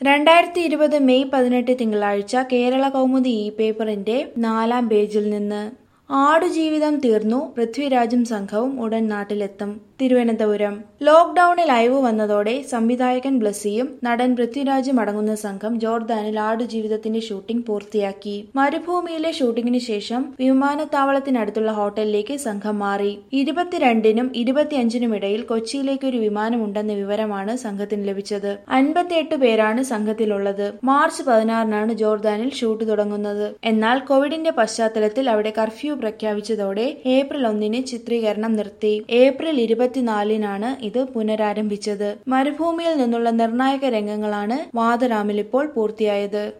രണ്ടായിരത്തി ഇരുപത് മെയ് പതിനെട്ട് തിങ്കളാഴ്ച കേരള കൗമുദി ഇ പേപ്പറിന്റെ നാലാം പേജിൽ നിന്ന് ആടുജീവിതം തീർന്നു പൃഥ്വിരാജും സംഘവും ഉടൻ നാട്ടിലെത്തും തിരുവനന്തപുരം ലോക്ഡൌണിൽ അയവ് വന്നതോടെ സംവിധായകൻ ബ്ലസ്സിയും നടൻ പൃഥ്വിരാജും അടങ്ങുന്ന സംഘം ജോർദാനിൽ ആടുജീവിതത്തിന്റെ ഷൂട്ടിംഗ് പൂർത്തിയാക്കി മരുഭൂമിയിലെ ഷൂട്ടിംഗിന് ശേഷം വിമാനത്താവളത്തിനടുത്തുള്ള ഹോട്ടലിലേക്ക് സംഘം മാറി ഇരുപത്തിരണ്ടിനും ഇരുപത്തിയഞ്ചിനും ഇടയിൽ കൊച്ചിയിലേക്ക് ഒരു വിമാനമുണ്ടെന്ന വിവരമാണ് സംഘത്തിന് ലഭിച്ചത് അൻപത്തിയെട്ട് പേരാണ് സംഘത്തിലുള്ളത് മാർച്ച് പതിനാറിനാണ് ജോർദാനിൽ ഷൂട്ട് തുടങ്ങുന്നത് എന്നാൽ കോവിഡിന്റെ പശ്ചാത്തലത്തിൽ അവിടെ കർഫ്യൂ പ്രഖ്യാപിച്ചതോടെ ഏപ്രിൽ ഒന്നിന് ചിത്രീകരണം നിർത്തി ഏപ്രിൽ ഇരുപത്തിനാലിനാണ് ഇത് പുനരാരംഭിച്ചത് മരുഭൂമിയിൽ നിന്നുള്ള നിർണായക രംഗങ്ങളാണ് വാദറാമിൽ ഇപ്പോൾ പൂർത്തിയായത്